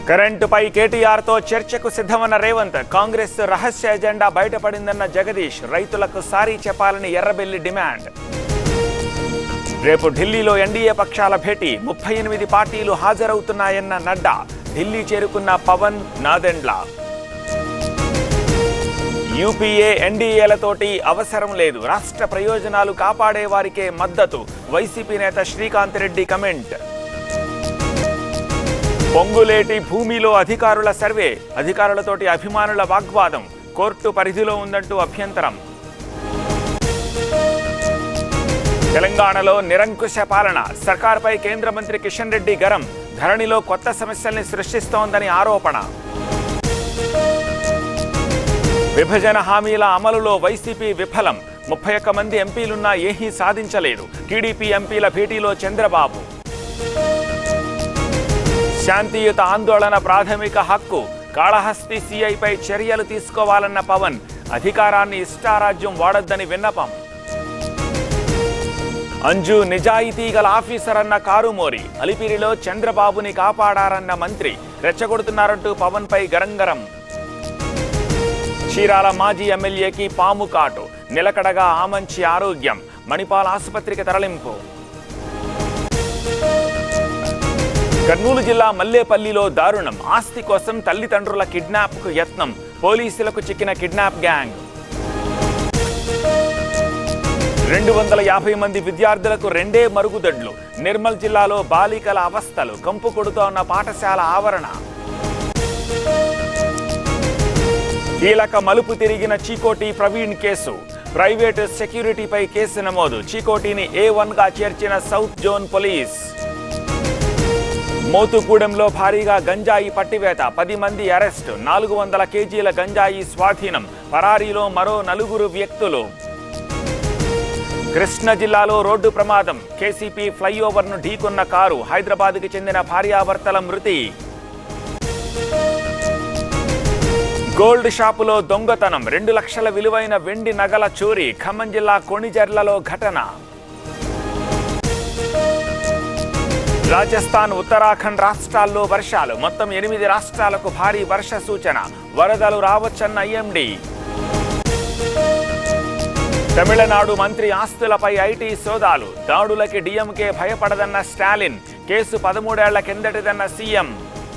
కరెంటుపై కేటీఆర్తో చర్చకు సిద్ధమన్న రేవంత్ కాంగ్రెస్ రహస్య ఎజెండా బయటపడిందన్న జగదీష్ రైతులకు సారీ చెప్పాలని ఎర్రబెల్లి డిమాండ్ రేపు ఢిల్లీలో ఎన్డీఏ పక్షాల భేటీ ముప్పై ఎనిమిది పార్టీలు హాజరవుతున్నాయన్న నడ్డా ఢిల్లీ చేరుకున్న పవన్ నాదెండ్ల యూపీఏ ఎన్డీఏలతోటి అవసరం లేదు రాష్ట్ర ప్రయోజనాలు కాపాడే వారికే మద్దతు వైసీపీ నేత శ్రీకాంత్ రెడ్డి కమెంట్ పొంగులేటి భూమిలో అధికారుల సర్వే అధికారులతోటి అభిమానుల వాగ్వాదం కోర్టు పరిధిలో ఉందంటూ అభ్యంతరం తెలంగాణలో నిరంకుశ పాలన సర్కార్పై కేంద్ర మంత్రి కిషన్ రెడ్డి గరం ధరణిలో కొత్త సమస్యల్ని సృష్టిస్తోందని ఆరోపణ విభజన హామీల అమలులో వైసీపీ విఫలం ముప్పై ఒక్క మంది ఎంపీలున్నా ఏమీ సాధించలేదు టీడీపీ ఎంపీల భేటీలో చంద్రబాబు శాంతియుత ఆందోళన ప్రాథమిక హక్కు కాళహస్తి సీఐపై చర్యలు తీసుకోవాలన్న పవన్ అధికారాన్ని ఇష్టారాజ్యం వాడొద్దని విన్నపం అంజు నిజాయితీ గల ఆఫీసర్ అన్న కారుమోరి అలిపిరిలో చంద్రబాబుని కాపాడారన్న మంత్రి రెచ్చగొడుతున్నారంటూ పవన్ పై గరంగరం చీరాల మాజీ ఎమ్మెల్యేకి పాము కాటు నిలకడగా ఆమంచి ఆరోగ్యం మణిపాల్ ఆసుపత్రికి తరలింపు కర్నూలు జిల్లా మల్లేపల్లిలో దారుణం ఆస్తి కోసం తల్లిదండ్రుల కిడ్నాప్కు యత్నం పోలీసులకు చిక్కిన కిడ్నాప్ గ్యాంగ్ రెండు వందల యాభై మంది విద్యార్థులకు రెండే మరుగుదొడ్లు నిర్మల్ జిల్లాలో బాలికల అవస్థలు కంపు కొడుతోన్న పాఠశాల ఆవరణ కీలక మలుపు తిరిగిన చీకోటి ప్రవీణ్ కేసు ప్రైవేటు సెక్యూరిటీపై కేసు నమోదు చీకోటిని ఏ వన్గా చేర్చిన సౌత్ జోన్ పోలీస్ మోతుగూడెంలో భారీగా గంజాయి పట్టివేత పది మంది అరెస్ట్ నాలుగు వందల కేజీల గంజాయి స్వాధీనం పరారీలో మరో నలుగురు వ్యక్తులు కృష్ణా జిల్లాలో రోడ్డు ప్రమాదం కేసీపీ ఫ్లైఓవర్ను ఢీకొన్న కారు హైదరాబాద్కి చెందిన భార్యాభర్తల మృతి గోల్డ్ షాపులో దొంగతనం రెండు లక్షల విలువైన వెండి నగల చోరీ ఖమ్మం జిల్లా కొణిజర్లలో ఘటన రాజస్థాన్ ఉత్తరాఖండ్ రాష్ట్రాల్లో వర్షాలు మొత్తం ఎనిమిది రాష్ట్రాలకు భారీ వర్ష సూచన వరదలు రావచ్చన్న ఐఎండి తమిళనాడు మంత్రి ఆస్తులపై ఐటీ సోదాలు దాడులకి డిఎంకే భయపడదన్న స్టాలిన్ కేసు పదమూడేళ్ల కిందటిదన్న సీఎం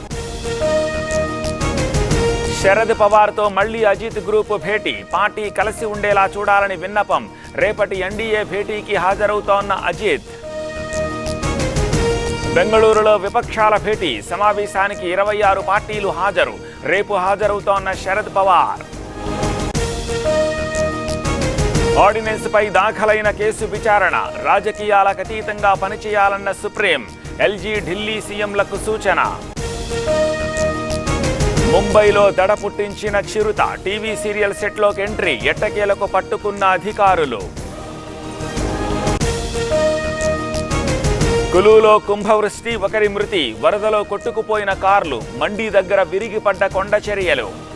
శరద్ పవార్తో మళ్లీ అజిత్ గ్రూప్ భేటీ పార్టీ కలిసి ఉండేలా చూడాలని విన్నపం రేపటి ఎన్డీఏ భేటీకి హాజరవుతోన్న అజిత్ బెంగళూరులో విపక్షాల భేటీ సమావేశానికి ఇరవై ఆరు పార్టీలు హాజరు రేపు హాజరవుతోన్న శరద్ పవార్ ఆర్డినెన్స్ పై దాఖలైన కేసు విచారణ రాజకీయాలకు అతీతంగా పనిచేయాలన్న సుప్రీం ఎల్జీ ఢిల్లీ సీఎంలకు సూచన ముంబైలో దడ పుట్టించిన చిరుత టీవీ సీరియల్ సెట్లోకి ఎంట్రీ ఎట్టకేలకు పట్టుకున్న అధికారులు కులులో కుంభవృష్టి ఒకరి మృతి వరదలో కొట్టుకుపోయిన కార్లు మండి దగ్గర విరిగిపడ్డ కొండ చర్యలు